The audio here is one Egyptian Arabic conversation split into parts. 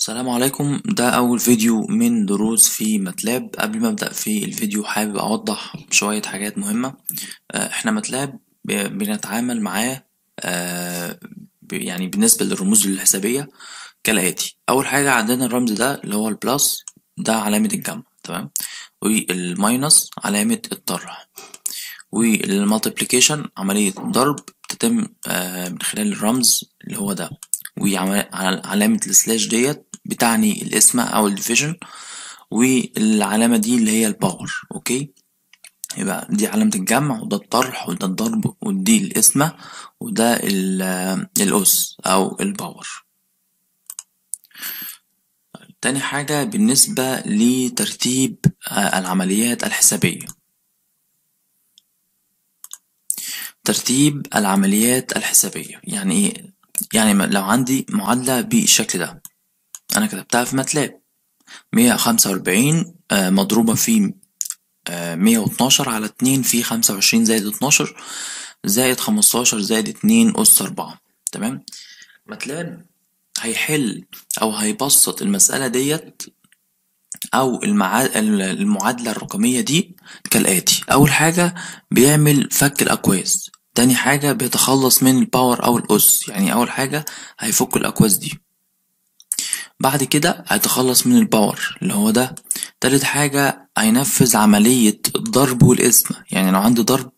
السلام عليكم ده أول فيديو من دروس في ماتلاب قبل ما أبدأ في الفيديو حابب أوضح شوية حاجات مهمة آه، إحنا ماتلاب ب- بنتعامل معاه آه، ب- يعني بالنسبة للرموز الحسابية كالآتي أول حاجة عندنا الرمز ده اللي هو البلس ده علامة الجمع تمام والماينس علامة الطرح والمالتيبليكيشن عملية ضرب تتم آه، من خلال الرمز اللي هو ده وعلامة السلاش ديت بتعني القسمة أو الديفيجن والعلامة دي اللي هي الباور أوكي يبقى دي علامة الجمع وده الطرح وده الضرب ودي القسمة وده ال- الأس أو الباور تاني حاجة بالنسبة لترتيب آه، العمليات الحسابية ترتيب العمليات الحسابية يعني ايه يعني م- لو عندي معادلة بالشكل ده أنا كتبتها في ماتلاب مية خمسة وأربعين مضروبة في مية واتناشر على اتنين في خمسة وعشرين زائد اتناشر زائد خمستاشر زائد اتنين أس أربعة تمام ماتلاب هيحل أو هيبسط المسألة ديت أو المعا... المعادلة الرقمية دي كالآتي أول حاجة بيعمل فك الأكواز تاني حاجة بيتخلص من الباور أو الأس يعني أول حاجة هيفك الأكواز دي بعد كده هيتخلص من الباور اللي هو ده تالت حاجة هينفذ عملية الضرب والقسمة يعني لو عندي ضرب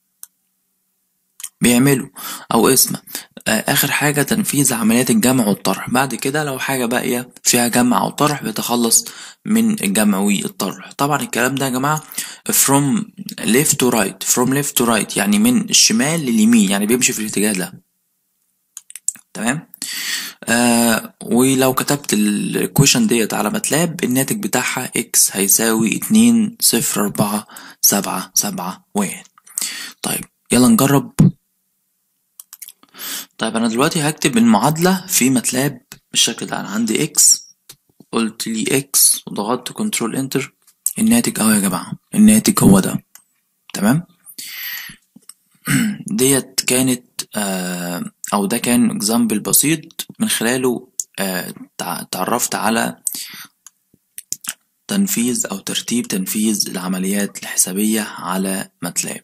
بيعمله أو قسمة آه، آخر حاجة تنفيذ عمليات الجمع والطرح بعد كده لو حاجة باقية فيها جمع أو طرح بيتخلص من الجمع والطرح طبعا الكلام ده يا جماعة from left to right from left to right يعني من الشمال لليمين يعني بيمشي في الاتجاه ده تمام آه ولو كتبت الكويشن ديت على ماتلاب الناتج بتاعها x هيساوي اتنين صفر أربعة سبعة سبعة واحد طيب يلا نجرب طيب أنا دلوقتي هكتب المعادلة في ماتلاب بالشكل ده أنا عندي x قلت لي x وضغطت كنترول انتر الناتج اهو يا جماعة الناتج هو ده تمام ديت كانت آه او ده كان اكزامبل بسيط من خلاله آه تع- تعرفت على تنفيذ او ترتيب تنفيذ العمليات الحسابية على ماتلاب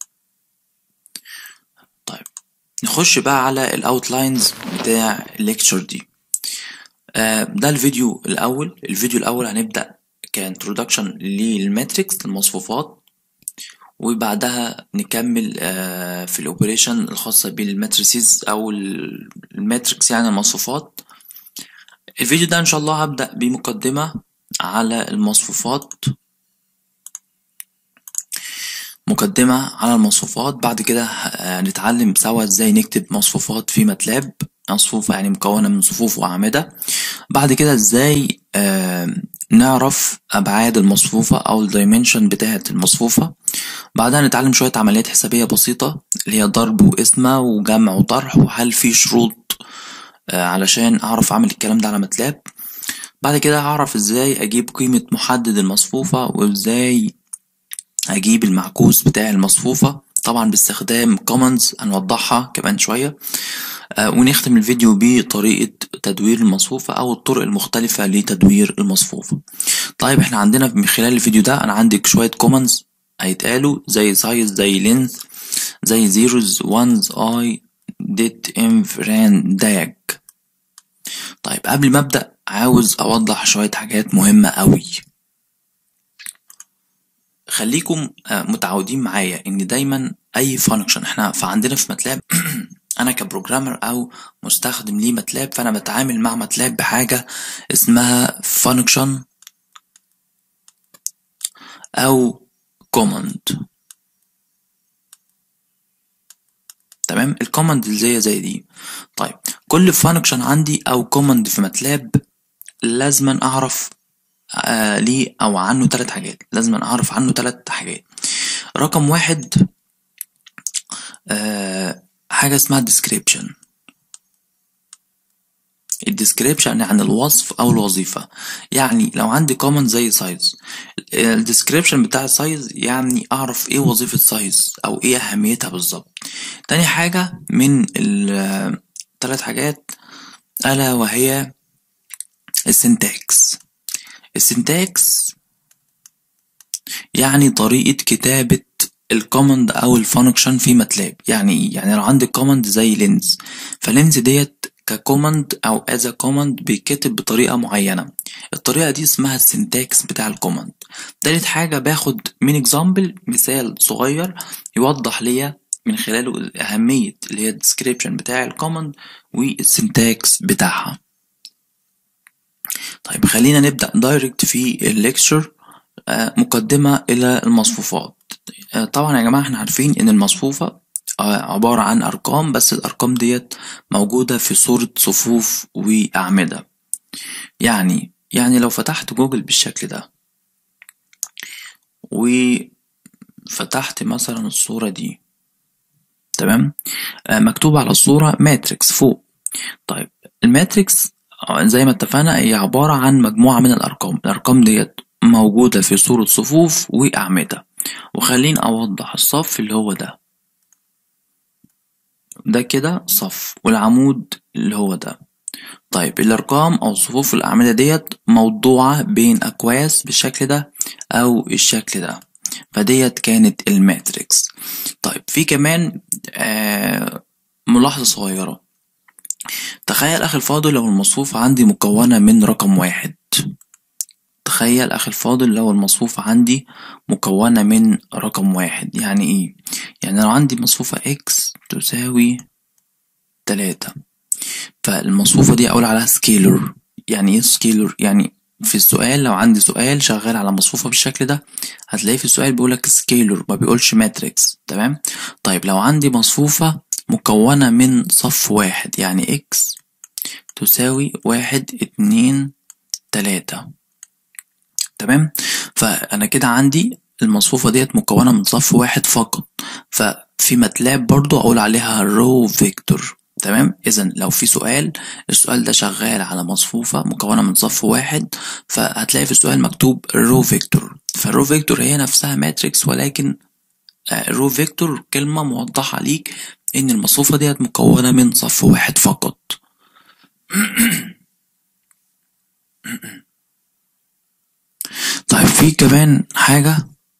طيب نخش بقى على الاوتلاينز بتاع الليكتشر دي آه ده الفيديو الاول الفيديو الاول هنبدأ كانترودكشن للماتريكس المصفوفات وبعدها نكمل آه، في الاوبريشن الخاصة بالماتريسيز او ال- الماتريكس يعني المصفوفات الفيديو ده ان شاء الله هبدأ بمقدمة على المصفوفات مقدمة على المصفوفات بعد كده آه، هنتعلم سوا ازاي نكتب مصفوفات في ماتلاب مصفوفة يعني مكونة من صفوف وأعمدة بعد كده ازاي آه، نعرف أبعاد المصفوفة أو الدايمنشن بتاعة المصفوفة بعدها نتعلم شوية عمليات حسابية بسيطة اللي هي ضرب وقسمة وجمع وطرح وهل في شروط آه، علشان أعرف أعمل الكلام ده على ماتلاب بعد كده هعرف ازاي أجيب قيمة محدد المصفوفة وازاي هجيب المعكوس بتاع المصفوفة طبعا باستخدام كومنز هنوضحها كمان شوية آه، ونختم الفيديو بطريقة تدوير المصفوفة أو الطرق المختلفة لتدوير المصفوفة طيب احنا عندنا من خلال الفيديو ده أنا عندك شوية كومنز هيتقالوا زي سايز زي لينث زي زيروز وانز اي ديت انف ران داج طيب قبل ما أبدأ عاوز أوضح شوية حاجات مهمة أوي خليكم آه، متعودين معايا ان دايما اي فانكشن احنا فعندنا في ماتلاب انا كبروجرامر او مستخدم ليه ماتلاب فانا بتعامل مع ماتلاب بحاجه اسمها فانكشن او كوماند تمام الكوماند اللي زي زي دي طيب كل فانكشن عندي او كوماند في ماتلاب لازما اعرف آه ليه او عنه ثلاث حاجات لازم اعرف عنه ثلاث حاجات رقم واحد آه حاجة اسمها description الديسكريبشن عن الوصف او الوظيفة يعني لو عندي كومنت زي سايز الديسكريبشن بتاع السايز يعني اعرف ايه وظيفة سايز او ايه اهميتها بالظبط تاني حاجة من الثلاث حاجات الا وهي السنتاكس السنتاكس يعني طريقة كتابة الكوماند او الفانكشن في ماتلاب يعني ايه يعني لو عندي كوماند زي لينز فلينز ديت ككوماند او از كوماند بيتكتب بطريقه معينه الطريقه دي اسمها السنتاكس بتاع الكوماند تالت حاجه باخد من اكزامبل مثال صغير يوضح ليا من خلاله اهميه اللي هي الديسكريبشن بتاع الكوماند والسنتاكس بتاعها طيب خلينا نبدا دايركت في الليكتشر مقدمه الى المصفوفات طبعا يا جماعه احنا عارفين ان المصفوفه عبارة عن أرقام بس الأرقام ديت موجودة في صورة صفوف وأعمدة يعني يعني لو فتحت جوجل بالشكل ده وفتحت مثلا الصورة دي تمام مكتوب على الصورة ماتريكس فوق طيب الماتريكس زي ما اتفقنا هي عبارة عن مجموعة من الأرقام الأرقام ديت موجودة في صورة صفوف وأعمدة وخليني أوضح الصف اللي هو ده ده كده صف والعمود اللي هو ده طيب الأرقام أو صفوف الأعمدة ديت موضوعة بين أكواس بالشكل ده أو الشكل ده فديت كانت الماتريكس طيب في كمان آه ملاحظة صغيرة تخيل أخي الفاضل لو المصفوفة عندي مكونة من رقم واحد تخيل أخي الفاضل لو المصفوفة عندي مكونة من رقم واحد يعني إيه؟ يعني لو عندي مصفوفة إكس تساوي تلاتة فالمصفوفة دي أقول عليها سكيلر يعني إيه سكيلر؟ يعني في السؤال لو عندي سؤال شغال على مصفوفة بالشكل ده هتلاقيه في السؤال بيقولك سكيلر ما بيقولش ماتريكس تمام؟ طيب لو عندي مصفوفة مكونة من صف واحد يعني إكس تساوي واحد اتنين تلاتة تمام فانا كده عندي المصفوفة ديت مكونة من صف واحد فقط ففي ماتلاب برضو اقول عليها رو فيكتور تمام اذا لو في سؤال السؤال ده شغال على مصفوفة مكونة من صف واحد فهتلاقي في السؤال مكتوب رو فيكتور فالرو فيكتور هي نفسها ماتريكس ولكن رو فيكتور كلمة موضحة ليك ان المصفوفة ديت مكونة من صف واحد فقط طيب في كمان حاجة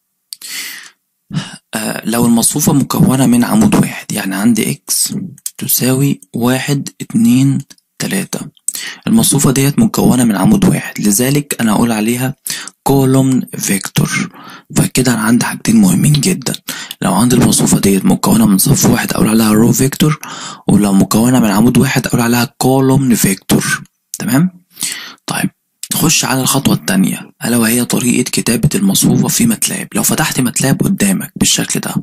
آه لو المصفوفة مكونة من عمود واحد يعني عندي اكس تساوي واحد اتنين تلاتة المصفوفة ديت مكونة من عمود واحد لذلك أنا أقول عليها كولوم فيكتور فكده أنا عندي حاجتين مهمين جدا لو عندي المصفوفة ديت مكونة من صف واحد أقول عليها رو فيكتور ولو مكونة من عمود واحد أقول عليها كولوم فيكتور تمام طيب نخش على الخطوة التانية ألا وهي طريقة كتابة المصفوفة في ماتلاب لو فتحت ماتلاب قدامك بالشكل ده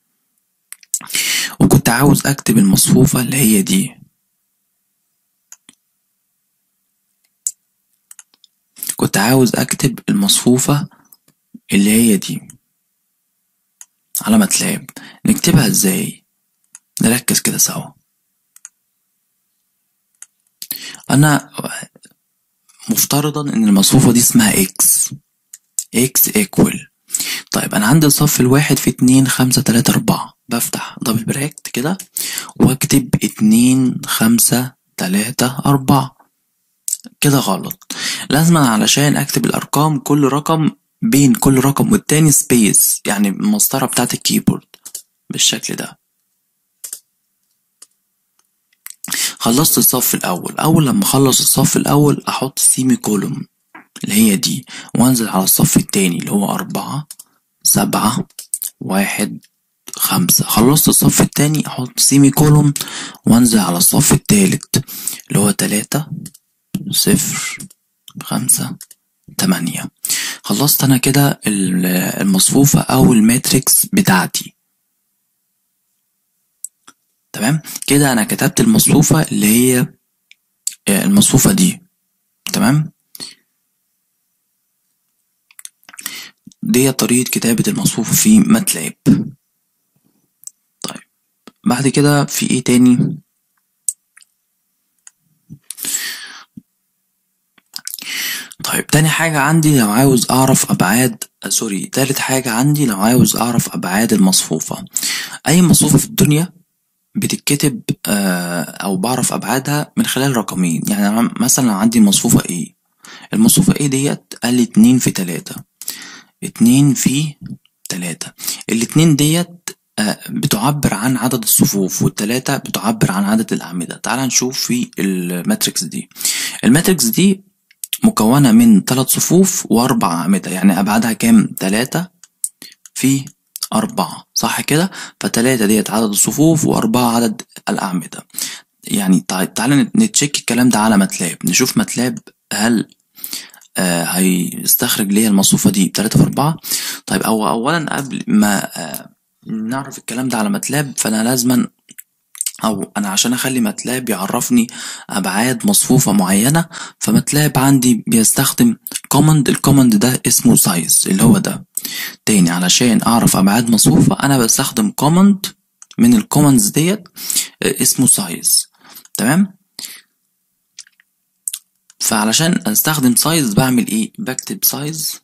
وكنت عاوز أكتب المصفوفة اللي هي دي كنت عاوز أكتب المصفوفة اللي هي دي على ماتلاب نكتبها ازاي نركز كده سوا أنا مفترضا ان المصفوفة دي اسمها اكس اكس ايكوال طيب انا عندي الصف الواحد في اتنين خمسة تلاتة اربعة بفتح دبل براكت كده واكتب اتنين خمسة تلاتة اربعة كده غلط لازم علشان اكتب الارقام كل رقم بين كل رقم والتاني سبيس يعني المسطرة بتاعت الكيبورد بالشكل ده خلصت الصف الأول أول لما أخلص الصف الأول أحط سيمي كولوم اللي هي دي وأنزل على الصف التاني اللي هو أربعة سبعة واحد خمسة خلصت الصف التاني أحط سيمي كولوم وأنزل على الصف التالت اللي هو تلاتة صفر خمسة تمانية خلصت أنا كده المصفوفة أو الماتريكس بتاعتي تمام كده انا كتبت المصفوفة اللي هي المصفوفة دي تمام دي طريقة كتابة المصفوفة في ماتلاب طيب بعد كده في ايه تاني طيب تاني حاجة عندي لو عاوز أعرف أبعاد سوري تالت حاجة عندي لو عاوز أعرف أبعاد المصفوفة أي مصفوفة في الدنيا بتتكتب او بعرف ابعادها من خلال رقمين يعني مثلا عندي مصفوفة ايه المصفوفة ايه ديت قال لي اتنين في تلاتة اتنين في تلاتة الاتنين ديت آه، بتعبر عن عدد الصفوف والتلاتة بتعبر عن عدد الأعمدة تعال نشوف في الماتريكس دي الماتريكس دي مكونة من تلات صفوف وأربع أعمدة يعني أبعادها كام تلاتة في أربعة صح كده فتلاتة ديت عدد الصفوف وأربعة عدد الأعمدة يعني تع- تعالى نتشيك الكلام ده على ماتلاب نشوف ماتلاب هل آه هيستخرج ليا المصفوفة دي بتلاتة في أربعة طيب أو أولا قبل ما آه نعرف الكلام ده على ماتلاب فأنا لازما أو أنا عشان أخلي ماتلاب يعرفني أبعاد مصفوفة معينة فماتلاب عندي بيستخدم كوماند الكوماند ده اسمه سايز اللي هو ده تاني علشان أعرف أبعاد مصفوفة أنا بستخدم كوماند من الكوماندز ديت آه، اسمه سايز تمام فعلشان استخدم سايز بعمل ايه بكتب سايز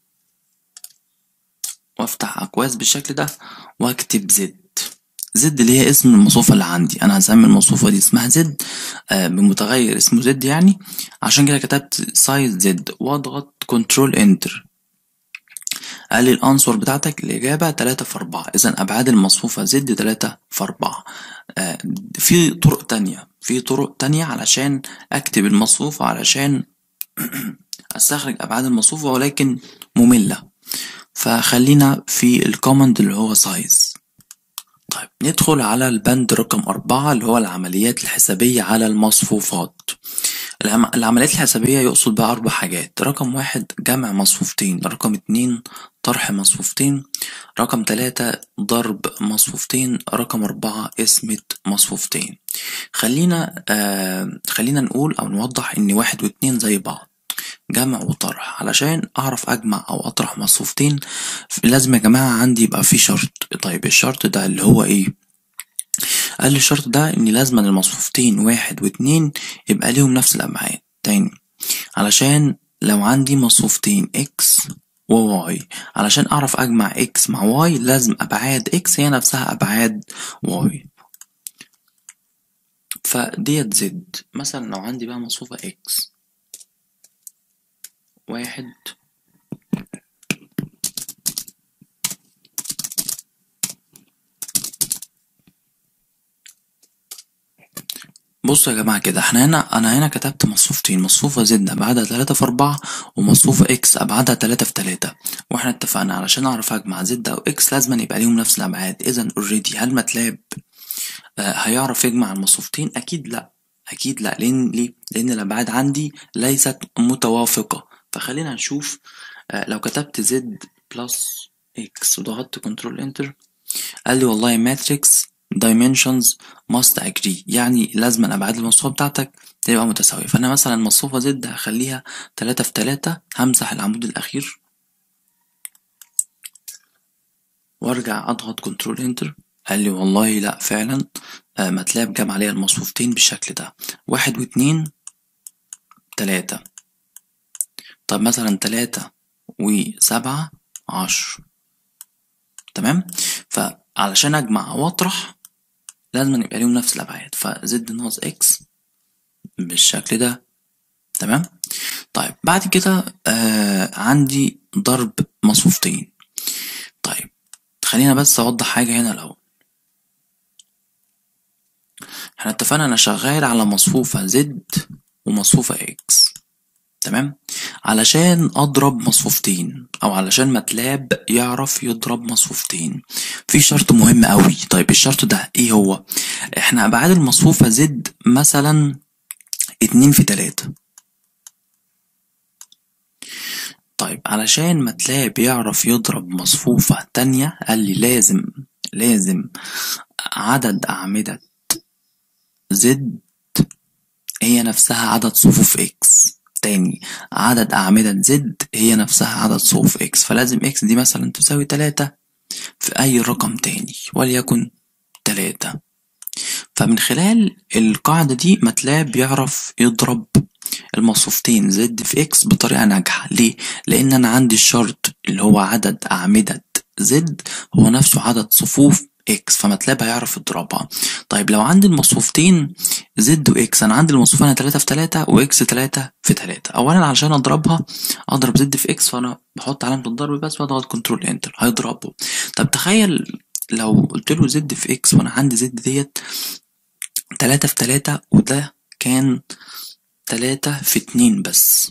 وافتح اكواز بالشكل ده واكتب زد زد اللي هي اسم المصفوفة اللي عندي انا هسمي المصفوفة دي اسمها زد آه بمتغير اسمه زد يعني عشان كده كتبت سايز زد واضغط كنترول انتر قال لي الانسر بتاعتك الاجابة تلاتة في اربعة اذا ابعاد المصفوفة زد تلاتة في اربعة آه في طرق تانية في طرق تانية علشان اكتب المصفوفة علشان استخرج ابعاد المصفوفة ولكن مملة فخلينا في الكوماند اللي هو سايز طيب ندخل على البند رقم أربعة اللي هو العمليات الحسابية على المصفوفات العم- العمليات الحسابية يقصد بقى أربع حاجات رقم واحد جمع مصفوفتين رقم اتنين طرح مصفوفتين رقم تلاتة ضرب مصفوفتين رقم أربعة قسمة مصفوفتين خلينا آه خلينا نقول أو نوضح إن واحد واتنين زي بعض جمع وطرح علشان أعرف أجمع أو أطرح مصفوفتين لازم يا جماعة عندي يبقى في شرط طيب الشرط ده اللي هو إيه قال لي الشرط ده ان لازم المصفوفتين واحد واتنين يبقى ليهم نفس الابعاد تاني علشان لو عندي مصفوفتين اكس وواي علشان اعرف اجمع اكس مع واي لازم ابعاد اكس هي نفسها ابعاد واي فديت زد مثلا لو عندي بقى مصفوفة اكس واحد بصوا يا جماعة كده احنا هنا انا هنا كتبت مصفوفتين مصفوفة زد ابعادها تلاتة في اربعة ومصفوفة اكس ابعادها تلاتة في تلاتة واحنا اتفقنا علشان اعرف اجمع زد او اكس لازم يبقى ليهم نفس الابعاد اذا اوريدي هل ماتلاب آه هيعرف يجمع المصفوفتين اكيد لا اكيد لا لان ليه لان الابعاد عندي ليست متوافقة فخلينا نشوف آه لو كتبت زد بلس اكس وضغطت كنترول انتر قال لي والله ماتريكس dimensions must agree يعني لازم الأبعاد المصفوفة بتاعتك تبقى متساوية فأنا مثلا مصفوفة زد هخليها تلاتة في تلاتة همسح العمود الأخير وارجع اضغط كنترول انتر قال لي والله لا فعلا آه ماتلاب جاب عليا المصفوفتين بالشكل ده واحد واتنين تلاتة طب مثلا تلاتة وسبعة عشر تمام فعلشان اجمع واطرح لازم يبقى ليهم نفس الابعاد فزد ناقص اكس بالشكل ده تمام طيب بعد كده آه عندي ضرب مصفوفتين طيب خلينا بس اوضح حاجه هنا الاول احنا اتفقنا انا شغال على مصفوفه زد ومصفوفه اكس تمام علشان اضرب مصفوفتين او علشان ماتلاب يعرف يضرب مصفوفتين في شرط مهم قوي طيب الشرط ده ايه هو احنا ابعاد المصفوفه زد مثلا اتنين في تلاتة طيب علشان ماتلاب يعرف يضرب مصفوفة تانية قال لي لازم لازم عدد أعمدة زد هي نفسها عدد صفوف اكس تاني عدد أعمدة زد هي نفسها عدد صفوف اكس فلازم اكس دي مثلا تساوي تلاتة في أي رقم تاني وليكن تلاتة فمن خلال القاعدة دي ماتلاب يعرف يضرب المصفوفتين زد في اكس بطريقة ناجحة ليه؟ لأن أنا عندي الشرط اللي هو عدد أعمدة زد هو نفسه عدد صفوف اكس فماتلاب هيعرف يضربها طيب لو عندي المصفوفتين زد واكس انا عندي المصفوفه هنا 3 في 3 واكس 3 في 3 اولا علشان اضربها اضرب زد في اكس فانا بحط علامه الضرب بس واضغط كنترول انتر هيضربه طب تخيل لو قلت له زد في اكس وانا عندي زد ديت 3 في 3 وده كان 3 في 2 بس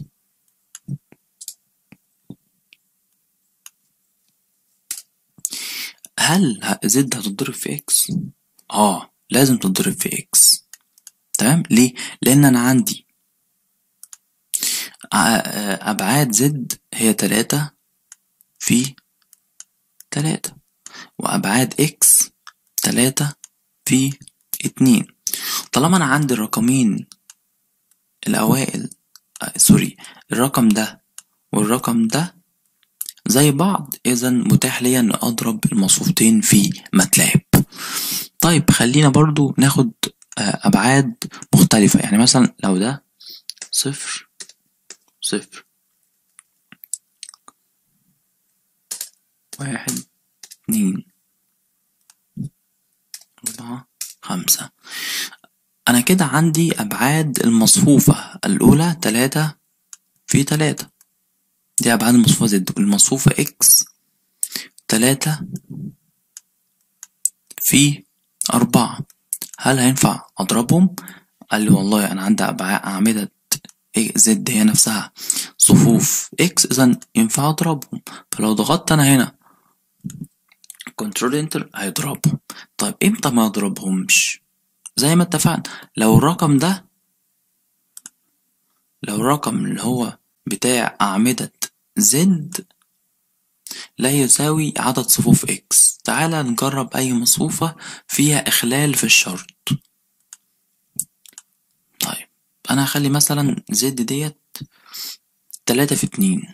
هل زد هتتضرب في اكس اه لازم تتضرب في اكس تمام ليه لان انا عندي ابعاد زد هي تلاتة في تلاتة وابعاد اكس تلاتة في اتنين طالما انا عندي الرقمين الاوائل آه سوري الرقم ده والرقم ده زي بعض اذا متاح ليا ان اضرب المصفوفتين في ماتلاب طيب خلينا برضو ناخد ابعاد مختلفة يعني مثلا لو ده صفر صفر واحد اتنين اربعة خمسة انا كده عندي ابعاد المصفوفة الاولى تلاتة في تلاتة دي أبعاد المصفوفة زد والمصفوفة إكس تلاتة في أربعة هل هينفع أضربهم؟ قال لي والله أنا عندي أعمدة زد هي نفسها صفوف إكس إذا ينفع أضربهم فلو ضغطت أنا هنا كنترول انتر هيضربهم طيب امتى ما يضربهمش زي ما اتفقنا لو الرقم ده لو الرقم اللي هو بتاع أعمدة زد لا يساوي عدد صفوف اكس تعال نجرب أي مصفوفة فيها إخلال في الشرط طيب أنا هخلي مثلا زد ديت تلاتة في اتنين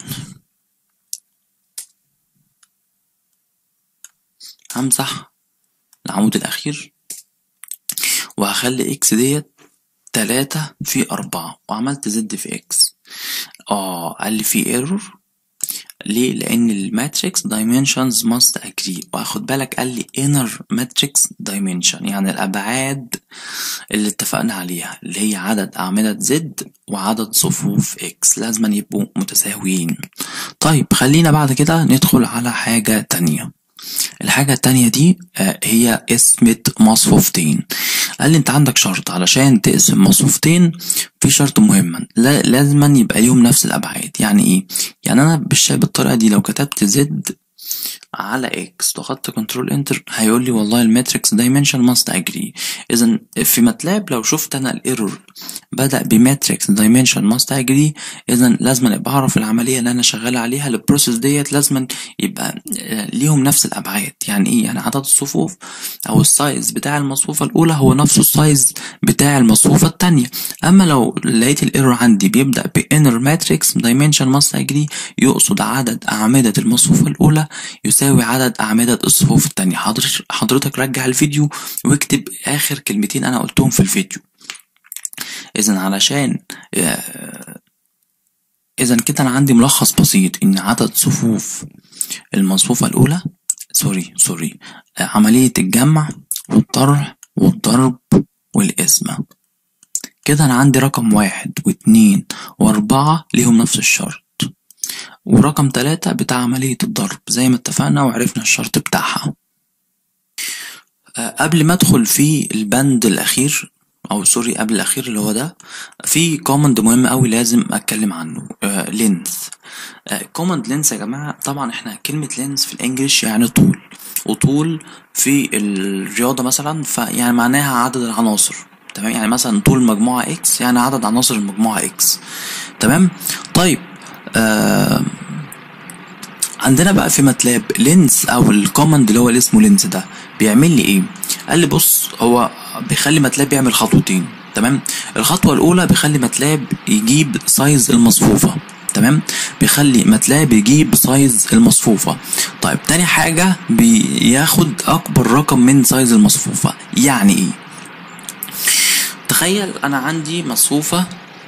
همسح العمود الأخير وهخلي اكس ديت تلاتة في أربعة وعملت زد في اكس اه قال لي في ايرور ليه لان الماتريكس dimensions must agree واخد بالك قال لي inner matrix dimension يعني الابعاد اللي اتفقنا عليها اللي هي عدد اعمدة زد وعدد صفوف اكس لازم يبقوا متساويين طيب خلينا بعد كده ندخل على حاجة تانية الحاجة التانية دي هي قسمة مصفوفتين قال لي انت عندك شرط علشان تقسم مصفوفتين في شرط مهم لا لازما يبقى ليهم نفس الابعاد يعني ايه يعني انا بالشيء بالطريقه دي لو كتبت زد على اكس ضغطت كنترول انتر هيقول لي والله الماتريكس دايمنشن ماست اجري اذا في ماتلاب لو شفت انا الايرور بدا بماتريكس دايمنشن ماست اجري اذا لازم ابقى اعرف العمليه اللي انا شغال عليها البروسيس ديت لازم يبقى ليهم نفس الابعاد يعني ايه يعني عدد الصفوف او السايز بتاع المصفوفه الاولى هو نفسه السايز بتاع المصفوفه الثانيه اما لو لقيت الايرور عندي بيبدا بانر ماتريكس دايمنشن ماست اجري يقصد عدد اعمده المصفوفه الاولى يساوي عدد أعمدة الصفوف التانية حضرتك رجع الفيديو واكتب آخر كلمتين أنا قلتهم في الفيديو إذا علشان إذا كده أنا عندي ملخص بسيط إن عدد صفوف المصفوفة الأولى سوري سوري عملية الجمع والطرح والضرب والقسمة كده أنا عندي رقم واحد واتنين وأربعة ليهم نفس الشرط ورقم تلاتة بتاع عملية الضرب زي ما اتفقنا وعرفنا الشرط بتاعها قبل ما ادخل في البند الاخير او سوري قبل الاخير اللي هو ده في كوماند مهم قوي لازم اتكلم عنه لينث كوماند لينث يا جماعه طبعا احنا كلمه لينث في الانجليش يعني طول وطول في الرياضه مثلا فيعني معناها عدد العناصر تمام يعني مثلا طول مجموعه اكس يعني عدد عناصر المجموعه اكس تمام طيب آه عندنا بقى في ماتلاب لينس او الكوماند اللي هو اللي اسمه لينس ده بيعمل لي ايه قال لي بص هو بيخلي ماتلاب يعمل خطوتين تمام الخطوه الاولى بيخلي ماتلاب يجيب سايز المصفوفه تمام بيخلي ماتلاب يجيب سايز المصفوفه طيب تاني حاجه بياخد اكبر رقم من سايز المصفوفه يعني ايه تخيل انا عندي مصفوفه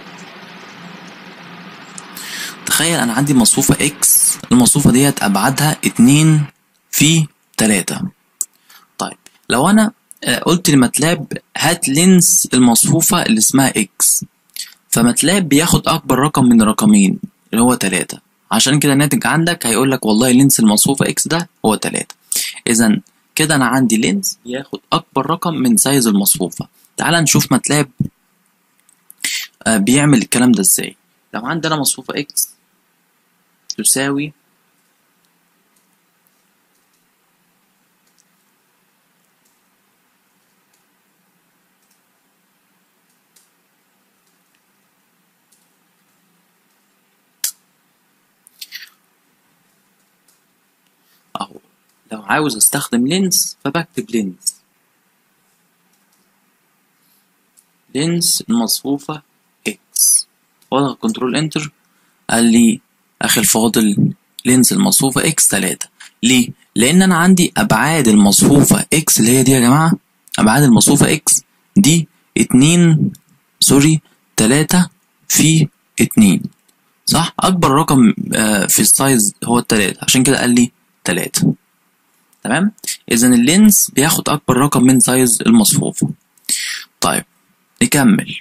تخيل انا عندي مصفوفة اكس المصفوفة ديت ابعادها اتنين في تلاتة طيب لو انا آه، قلت لماتلاب هات لينس المصفوفة اللي اسمها اكس فماتلاب بياخد اكبر رقم من رقمين اللي هو تلاتة عشان كده الناتج عندك هيقول لك والله لينس المصفوفة اكس ده هو تلاتة اذا كده انا عندي لينس بياخد اكبر رقم من سايز المصفوفة تعال نشوف ماتلاب آه، بيعمل الكلام ده ازاي لو عندنا مصفوفة اكس تساوي اهو لو عاوز استخدم لينس فبكتب لينس لينس المصفوفة اكس واضغط كنترول انتر قال لي اخي الفاضل لينس المصفوفة اكس تلاتة ليه؟ لان انا عندي ابعاد المصفوفة اكس اللي هي دي يا جماعة ابعاد المصفوفة اكس دي اتنين سوري تلاتة في اتنين صح اكبر رقم آه، في السايز هو التلاتة عشان كده قال لي تلاتة تمام اذا اللينس بياخد اكبر رقم من سايز المصفوفة طيب نكمل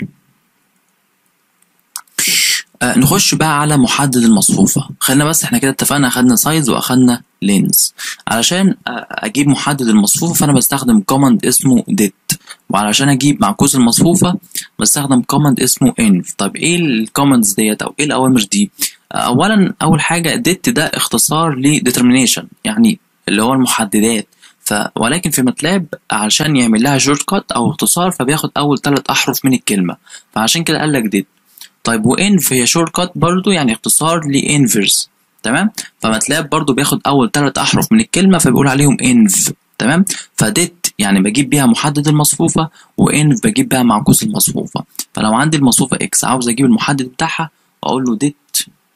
آه نخش بقى على محدد المصفوفة خلينا بس احنا كده اتفقنا اخدنا سايز واخدنا لينس علشان آه اجيب محدد المصفوفة فانا بستخدم كوماند اسمه ديت وعلشان اجيب معكوس المصفوفة بستخدم كوماند اسمه انف طب ايه الكوماندز ديت او ايه الاوامر دي آه اولا اول حاجة ديت ده اختصار ل determination يعني اللي هو المحددات ف ولكن في ماتلاب علشان يعمل لها شورت كات او اختصار فبياخد اول ثلاث احرف من الكلمة فعشان كده قال لك ديت طيب وانف هي شورت كات برضو يعني اختصار لانفرس تمام فماتلاب برضو بياخد اول ثلاث احرف من الكلمه فبيقول عليهم انف تمام فديت يعني بجيب بيها محدد المصفوفه وانف بجيب بيها معكوس المصفوفه فلو عندي المصفوفه اكس عاوز اجيب المحدد بتاعها اقول له ديت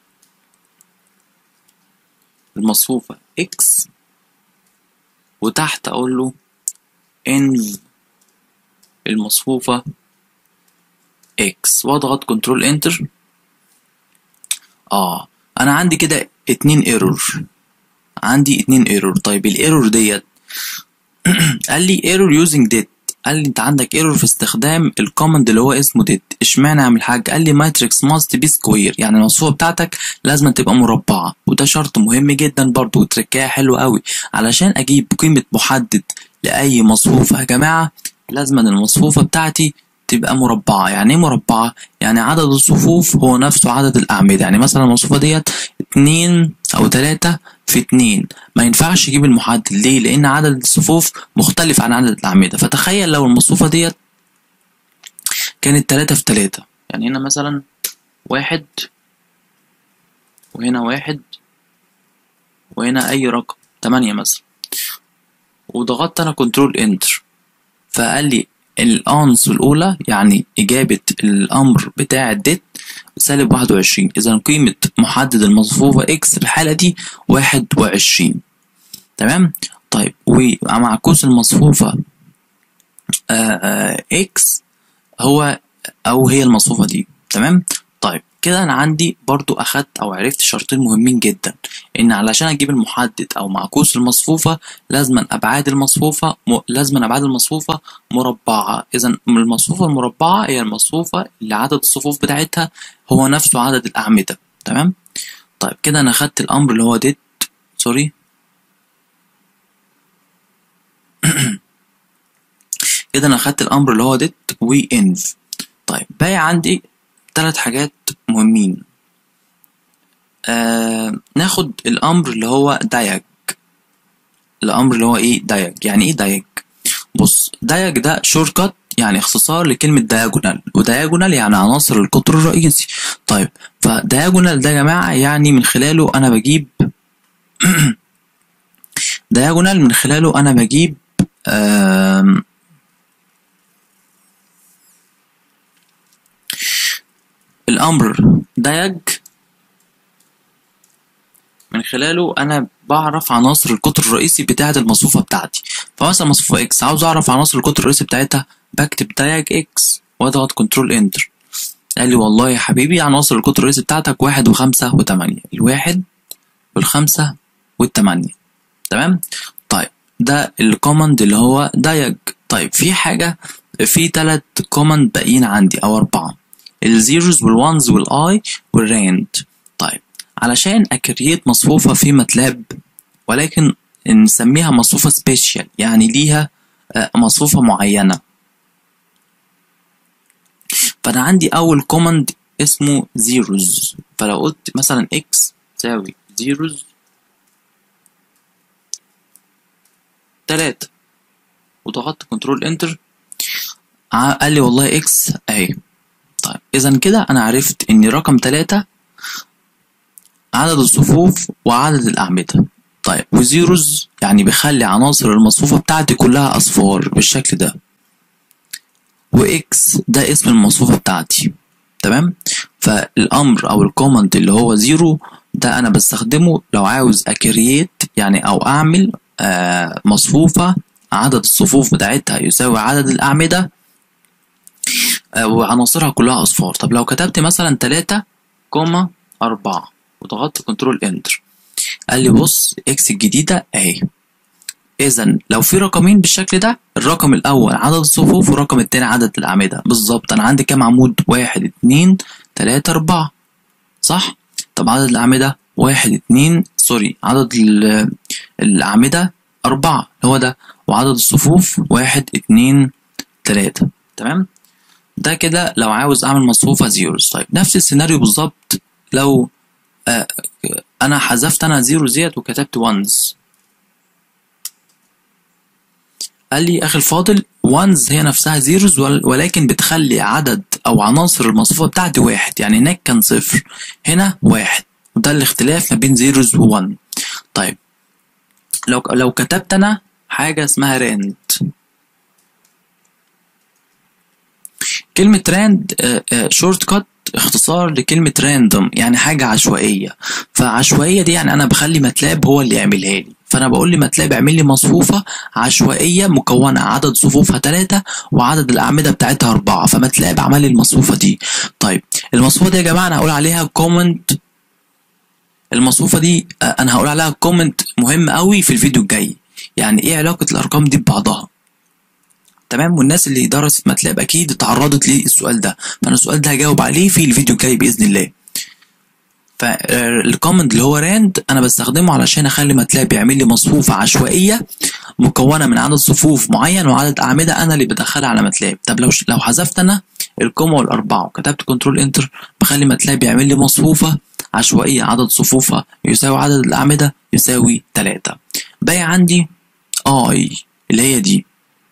المصفوفه اكس وتحت اقول له انف المصفوفه اكس واضغط كنترول انتر اه انا عندي كده اتنين ايرور عندي اتنين ايرور طيب الايرور ديت قال لي ايرور يوزنج ديت قال لي انت عندك ايرور في استخدام الكوماند اللي هو اسمه ديت اشمعنى اعمل حاجه قال لي ماتريكس ماست بي سكوير يعني المصفوفه بتاعتك لازم تبقى مربعه وده شرط مهم جدا برضو وتركايه حلوه قوي علشان اجيب قيمه محدد لاي مصفوفه يا جماعه لازم المصفوفه بتاعتي تبقى مربعة يعني ايه مربعة؟ يعني عدد الصفوف هو نفسه عدد الأعمدة يعني مثلا المصفوفة ديت اتنين أو تلاتة في اتنين ما ينفعش يجيب المحدد ليه؟ لأن عدد الصفوف مختلف عن عدد الأعمدة فتخيل لو المصفوفة ديت كانت تلاتة في تلاتة يعني هنا مثلا واحد وهنا واحد وهنا أي رقم تمانية مثلا وضغطت أنا كنترول انتر فقال لي الأنس الأولى يعني إجابة الأمر بتاع الديت سالب واحد وعشرين إذا قيمة محدد المصفوفة إكس في الحالة دي واحد وعشرين تمام طيب ومعكوس المصفوفة إكس هو أو هي المصفوفة دي تمام طيب كده انا عندي برضو اخدت او عرفت شرطين مهمين جدا ان علشان اجيب المحدد او معكوس المصفوفة لازما ابعاد المصفوفة م... لازما ابعاد المصفوفة مربعة اذا المصفوفة المربعة هي المصفوفة اللي عدد الصفوف بتاعتها هو نفسه عدد الاعمدة تمام طيب كده انا اخدت الامر اللي هو ديت سوري كده انا اخدت الامر اللي هو ديت وانف طيب باقي عندي ثلاث حاجات مهمين آه ناخد الامر اللي هو دايج الامر اللي هو ايه دايج يعني ايه دايج بص دايج ده شورت كات يعني اختصار لكلمة diagonal ودياجونال يعني عناصر القطر الرئيسي طيب فدياجونال ده يا جماعة يعني من خلاله أنا بجيب دياجونال من خلاله أنا بجيب آم الأمر دياج من خلاله أنا بعرف عناصر القطر الرئيسي بتاعة المصفوفة بتاعتي فمثلا مصفوفة إكس عاوز أعرف عناصر القطر الرئيسي بتاعتها بكتب دياج إكس وأضغط كنترول إنتر قال لي والله يا حبيبي عناصر القطر الرئيسي بتاعتك واحد وخمسة وتمانية الواحد والخمسة والتمانية تمام طيب ده الكوماند اللي هو دايج طيب في حاجة في تلات كوماند باقيين عندي أو أربعة الزيروز والوانز والاي والراند طيب علشان اكريت مصفوفة في ماتلاب ولكن نسميها مصفوفة سبيشال يعني ليها آه، مصفوفة معينة فأنا عندي أول كوماند اسمه زيروز فلو قلت مثلا اكس تساوي زيروز تلاتة وضغطت كنترول انتر قال لي والله اكس اهي طيب اذا كده انا عرفت ان رقم تلاتة عدد الصفوف وعدد الاعمدة طيب وزيروز يعني بيخلي عناصر المصفوفة بتاعتي كلها اصفار بالشكل ده واكس ده اسم المصفوفة بتاعتي تمام فالامر او الكوماند اللي هو زيرو ده انا بستخدمه لو عاوز اكرييت يعني او اعمل آه مصفوفة عدد الصفوف بتاعتها يساوي عدد الاعمدة آه وعناصرها كلها اصفار طب لو كتبت مثلا تلاتة كوما أربعة وضغطت كنترول انتر قال لي بص اكس الجديدة اهي اذا لو في رقمين بالشكل ده الرقم الاول عدد الصفوف والرقم التاني عدد الاعمده بالظبط انا عندي كام عمود واحد اتنين تلاتة اربعة صح طب عدد الاعمده واحد اتنين سوري عدد ال- الاعمده اربعة هو ده وعدد الصفوف واحد اتنين تلاتة تمام ده كده لو عاوز اعمل مصفوفه زيروز طيب نفس السيناريو بالظبط لو آه انا حذفت انا زيرو زيت وكتبت وانز قال لي اخي الفاضل وانز هي نفسها زيروز ول- ولكن بتخلي عدد او عناصر المصفوفه بتاعتي واحد يعني هناك كان صفر هنا واحد وده الاختلاف ما بين زيروز وون طيب لو لو كتبت انا حاجه اسمها راند كلمة راند شورت كات اختصار لكلمة راندوم يعني حاجة عشوائية فعشوائية دي يعني أنا بخلي ماتلاب هو اللي يعملها لي فأنا بقول لماتلاب اعمل لي مصفوفة عشوائية مكونة عدد صفوفها ثلاثة وعدد الأعمدة بتاعتها أربعة فماتلاب عمل لي المصفوفة دي طيب المصفوفة دي يا جماعة أنا هقول عليها كومنت المصفوفة دي آه، أنا هقول عليها كومنت مهم قوي في الفيديو الجاي يعني إيه علاقة الأرقام دي ببعضها تمام والناس اللي درست ماتلاب اكيد اتعرضت للسؤال ده فانا السؤال ده هجاوب عليه في الفيديو الجاي باذن الله فالكومنت اللي هو راند انا بستخدمه علشان اخلي ماتلاب يعمل لي مصفوفه عشوائيه مكونه من عدد صفوف معين وعدد اعمده انا اللي بدخلها على ماتلاب طب لو لو حذفت انا الكوما والاربعه وكتبت كنترول انتر بخلي ماتلاب يعمل لي مصفوفه عشوائيه عدد صفوفها يساوي عدد الاعمده يساوي 3 باقي عندي اي اللي هي دي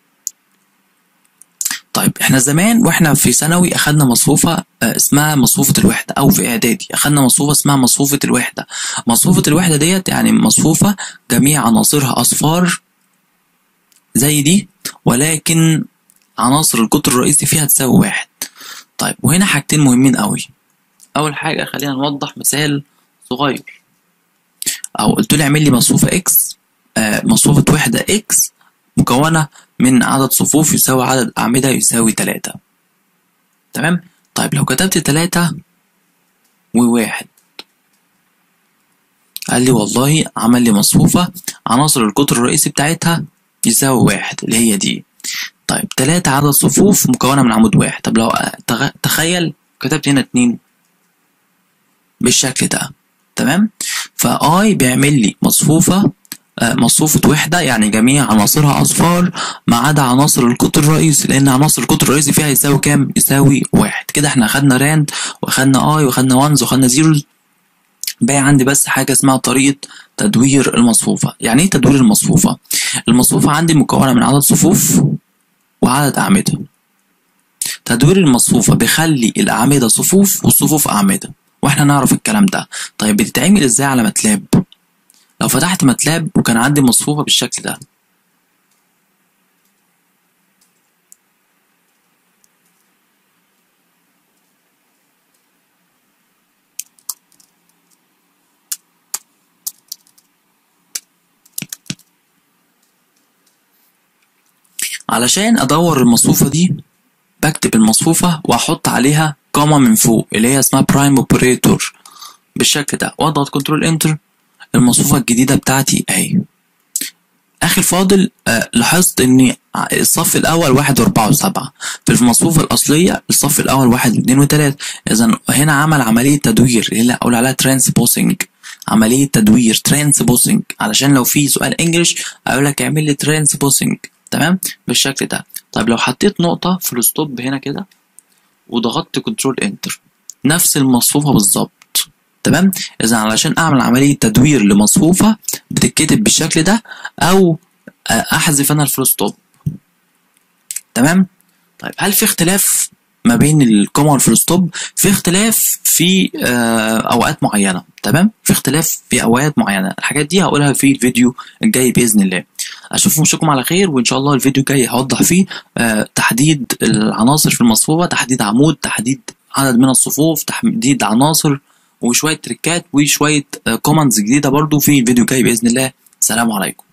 طيب احنا زمان واحنا في ثانوي اخدنا مصفوفة آه، اسمها مصفوفة الوحدة او في اعدادي اخدنا مصفوفة اسمها مصفوفة الوحدة مصفوفة الوحدة ديت يعني مصفوفة جميع عناصرها اصفار زي دي ولكن عناصر القطر الرئيسي فيها تساوي واحد طيب وهنا حاجتين مهمين قوي اول حاجة خلينا نوضح مثال صغير او قلت له اعمل لي مصفوفة اكس آه، مصفوفة وحدة اكس مكونة من عدد صفوف يساوي عدد أعمدة يساوي تلاتة تمام طيب لو كتبت تلاتة وواحد قال لي والله عمل لي مصفوفة عناصر القطر الرئيسي بتاعتها يساوي واحد اللي هي دي طيب تلاتة عدد صفوف مكونة من عمود واحد طب لو تغ- تخيل كتبت هنا اتنين بالشكل ده تمام فاي بيعمل لي مصفوفة آه، مصفوفة وحدة يعني جميع عناصرها أصفار ما عدا عناصر القطر الرئيسي لأن عناصر القطر الرئيسي فيها يساوي كام؟ يساوي واحد كده احنا أخدنا راند وأخدنا اي وأخدنا وانز وأخدنا زيروز باقي عندي بس حاجة اسمها طريقة تدوير المصفوفة يعني ايه تدوير المصفوفة؟ المصفوفة عندي مكونة من عدد صفوف وعدد أعمدة تدوير المصفوفة بيخلي الأعمدة صفوف والصفوف أعمدة واحنا نعرف الكلام ده طيب بتتعمل ازاي على ماتلاب لو فتحت ماتلاب وكان عندي مصفوفة بالشكل ده علشان ادور المصفوفة دي بكتب المصفوفة واحط عليها كوما من فوق اللي هي اسمها برايم اوبريتور بالشكل ده واضغط كنترول انتر المصفوفة الجديدة بتاعتي اهي اخي الفاضل آه لاحظت ان الصف الاول واحد واربعة وسبعة في المصفوفة الاصلية الصف الاول واحد واثنين وثلاثة اذا هنا عمل عملية تدوير اللي اقول عليها ترانسبوسنج عملية تدوير ترانسبوسنج علشان لو في سؤال انجلش اقول لك اعمل لي ترانسبوسنج تمام بالشكل ده طيب لو حطيت نقطة في الستوب هنا كده وضغطت كنترول انتر نفس المصفوفة بالظبط تمام اذا علشان اعمل عملية تدوير لمصفوفة بتتكتب بالشكل ده او احذف انا الفول ستوب تمام طيب هل في اختلاف ما بين الكوما والفول ستوب في اختلاف في آه اوقات معينه تمام في اختلاف في اوقات معينه الحاجات دي هقولها في الفيديو الجاي باذن الله اشوفكم وشكم على خير وان شاء الله الفيديو الجاي هوضح فيه آه تحديد العناصر في المصفوفه تحديد عمود تحديد عدد من الصفوف تحديد عناصر وشويه تريكات وشويه آه كوماندز جديده برضو في الفيديو الجاي باذن الله سلام عليكم